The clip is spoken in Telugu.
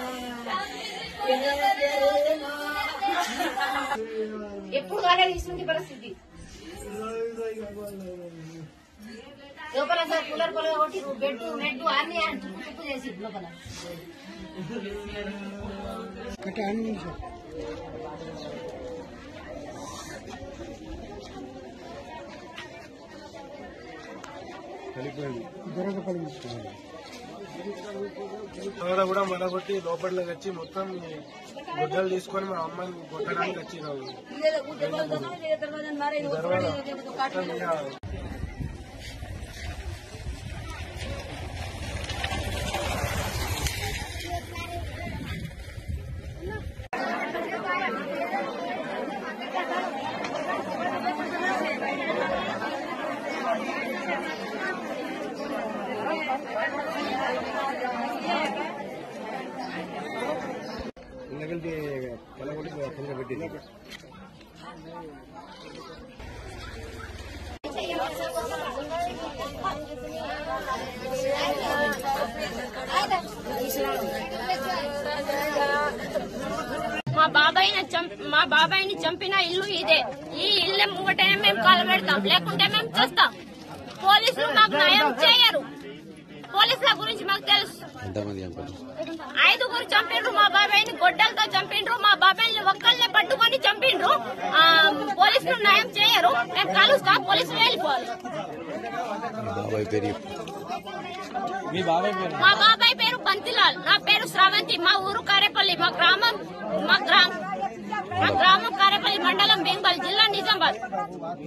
ఎప్పుడు కాలేదు ఇస్తుంది పరిస్థితి లోపల సార్ కూలర్ పొలగ కొట్టి బెడ్ నెట్ అన్ని తుప్పు తుప్పు చేసి లోపల తర్వాత కూడా మరొకటి లోపలికి వచ్చి మొత్తం గుడ్డలు తీసుకొని మా అమ్మాయిని కొట్టడానికి వచ్చినాము మొత్తం ఇక ఇందుకంటే పొలగొట్టి కింద పెట్టింది మా బాబాయ్ని చంప మా బాబాయ్ని చంపిన ఇల్లు ఇదే ఈ ఇల్లే ముంగటనే మేము కాలు పెడతాం లేకుంటే మేము చూస్తాం పోలీసులు మాకు న్యాయం చేయరు పోలీసుల గురించి మాకు తెలుసు ఐదుగురు చంపిండ్రు మా బాబాయ్ని గొడ్డలతో చంపిండ్రు మా బాబాయ్ని ఒక్కళ్ళని పట్టుకొని చంపిండ్రు ఆ, పోలీసులు న్యాయం చేయరు మేము కలుస్తాం పోలీసులు వెళ్ళిపోవాలి మా బాబాయ్ పేరు బంతిలాల్ నా పేరు శ్రావంతి మా ఊరు కారేపల్లి మా గ్రామం మా గ్రామం మా గ్రామం కారేపల్లి మండలం బెంగాల్ జిల్లా నిజామాబాద్